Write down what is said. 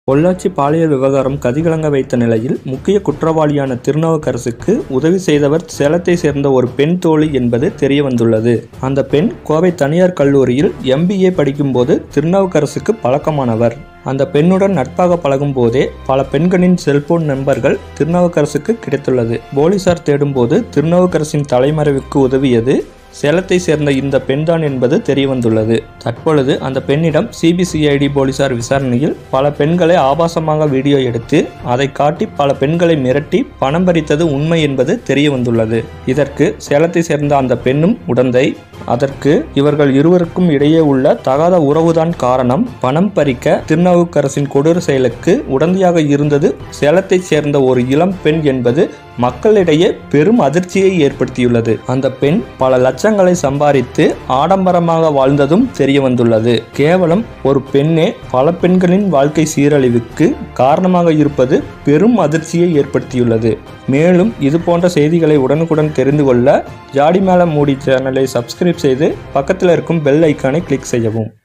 பொள்ளாச்சி பாலியல் விவகாரம் கதிகலங்க வைத்த நிலையில் முக்கிய குற்றவாளியான திருநாவுக்கரசுக்கு உதவி செய்தவர் சேலத்தை சேர்ந்த ஒரு பெண் தோழி என்பது தெரியவந்துள்ளது அந்த பெண் கோவை தனியார் கல்லூரியில் எம்பிஏ படிக்கும்போது திருநாவுக்கரசுக்கு பழக்கமானவர் அந்த பெண்ணுடன் நட்பாக பழகும் போதே பல பெண்களின் செல்போன் நம்பர்கள் திருநாவுக்கரசுக்கு கிடைத்துள்ளது போலீசார் தேடும்போது திருநாவுக்கரசின் தலைமறைவுக்கு உதவியது சேலத்தை சேர்ந்த இந்த பெண்தான் என்பது தெரியவந்துள்ளது தற்பொழுது அந்த பெண்ணிடம் சிபிசிஐடி போலீசார் விசாரணையில் பல பெண்களை ஆபாசமாக வீடியோ எடுத்து அதை காட்டி பல பெண்களை மிரட்டி பணம் பறித்தது உண்மை என்பது தெரியவந்துள்ளது இதற்கு சேலத்தை சேர்ந்த அந்த பெண்ணும் உடந்தை அதற்கு இவர்கள் இருவருக்கும் இடையே உள்ள தகாத உறவுதான் காரணம் பணம் பறிக்க திருநாவுக்கரசின் கொடூர செயலுக்கு உடந்தையாக இருந்தது சேலத்தைச் சேர்ந்த ஒரு இளம் பெண் என்பது மக்களிடையே பெரும் அதிர்ச்சியை ஏற்படுத்தியுள்ளது அந்த பெண் பல லட்சங்களை சம்பாதித்து ஆடம்பரமாக வாழ்ந்ததும் தெரிய வந்துள்ளது கேவலம் ஒரு பெண்ணே பல பெண்களின் வாழ்க்கை சீரழிவுக்கு காரணமாக இருப்பது பெரும் அதிர்ச்சியை ஏற்படுத்தியுள்ளது மேலும் இது போன்ற செய்திகளை உடனுக்குடன் தெரிந்து கொள்ள ஜாடி மேல மூடி சேனலை சப்ஸ்கிரைப் செய்து பக்கத்தில் இருக்கும் பெல் ஐக்கானை கிளிக் செய்யவும்